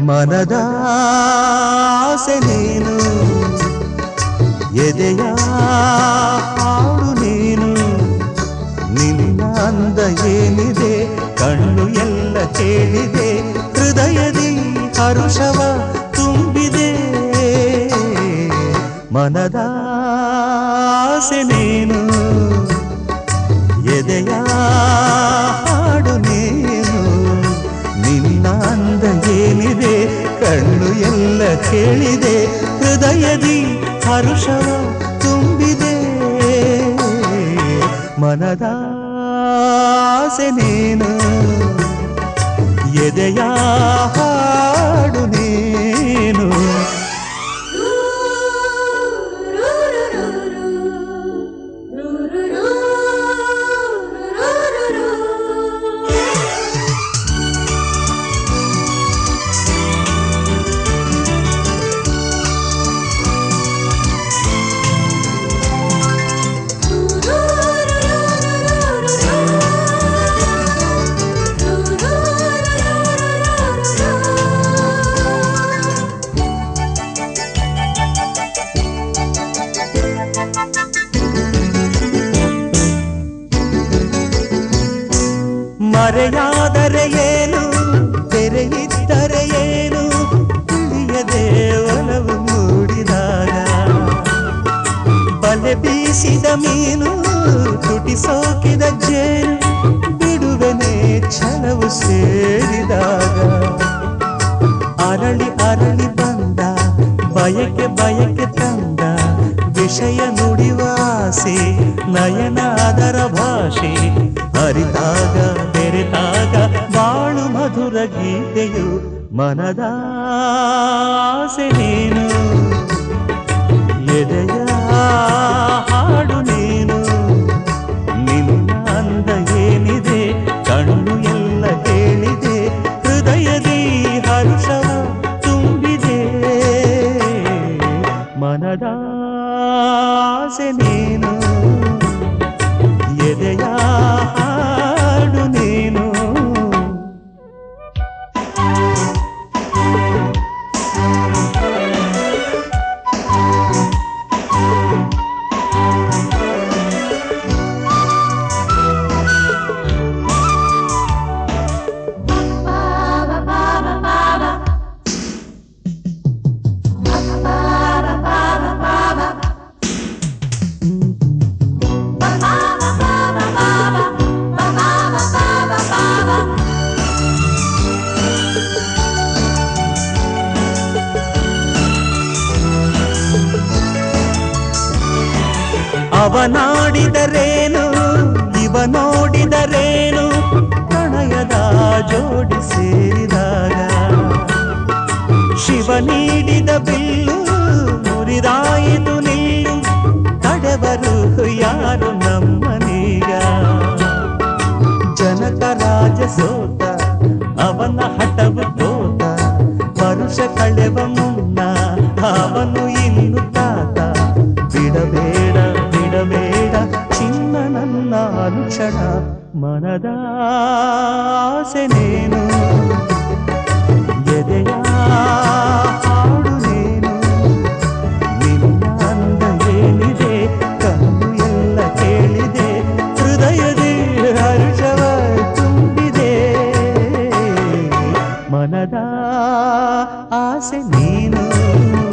ಮನದ ಆಸೆ ನೀನು ಎದೆಯ ಹಾಡು ನೀನು ನಿನ್ನ ಅಂದ ಏನಿದೆ ಕಣ್ಣು ಎಲ್ಲ ಕೇಳಿದೆ ಹೃದಯದಿ ಹರುಷವ ತುಂಬಿದೆ ಮನದ ಆಸೆ ನೀನು ಎದೆಯ ಹಾಡು ನೀನು ನಿನ್ನ ಅಂದ ಏನಿದೆ ಕಣ್ಣು ಎಲ್ಲ ಕೇಳಿದೆ ಹೃದಯದಿ ಹರುಷವ ತುಂಬಿದೆ ಮನದ ಆಸೆ ನೀನು ಎದೆಯ ಹಾಡು ನೀನು ಮರೆಯಾದರೆ ಏನು ತೆರೆಯಿದ್ದರೆ ಏನು ತಿಳಿಯದೆ ಒಲವು ಮೂಡಿದಾಗ ಬಲೆ ಬೀಸಿದ ಮೀನು ತುಟಿ ಸೋಕಿದ ಜೇನು ಬಿಡುವೆನೆ ಛಲವು ಸೇರಿದಾಗ ಅರಳಿ ಅರಳಿ ಬಂದ ಬಯಕೆ ಬಯಕೆ ತಂದ ವಿಷಯ ನುಡಿವ ಆಸೆ ನಯನ ಅದರ ಭಾಷೆ ಅರಿತಾಗ ಬೆರೆತಾಗ ಬಾಳು ಮಧುರ ಗೀತೆಯು ಮನದ ಆಸೆ ನೀನು ಎದೆಯ ಹಾಡು ನೀನು ನಿನ್ನ ಅಂದ ಏನಿದೆ ಕಣ್ಣು ಎಲ್ಲ ಕೇಳಿದೆ ಹೃದಯದಿ ಹರುಷವ ತುಂಬಿದೆ ಮನದ ಆಸೆ ನೀನು ಎದೆಯ ಹಾಡು ನೀನು ಅವನಾಡಿದರೇನು ಇವ ನೋಡಿದರೇನು ಪ್ರಣಯದ ಜೋಡಿ ಸೇರಿದಾಗ ಶಿವ ನೀಡಿದ ಬಿಲ್ಲು ಮುರಿದಾಯಿತು ನಿಲ್ಲು ತಡೆವರು ಯಾರು ನಮ್ಮನೀಗ ಜನಕ ರಾಜ ಸೋತ ಅವನ ಹಠವು ತೋತ ಪರುಷ ಕಳೆವ ಮುನ್ನ ಅವನು ಇನ್ನು ತಾತ ಬಿಡಬೇಡ ಬಿಡಬೇಡ ಚಿನ್ನ ನನ್ನ ಅನುಕ್ಷಣ ಮನದ ಆಸೆ ನೀನು ಎದೆಯ ಹಾಡು ನೀನು ನಿನ್ನ ಅಂದ ಏನಿದೆ ಕಣ್ಣು ಎಲ್ಲ ಕೇಳಿದೆ ಹೃದಯದಿ ಹರ್ಷವ ತುಂಬಿದೆ ಮನದ ಆಸೆ ನೀನು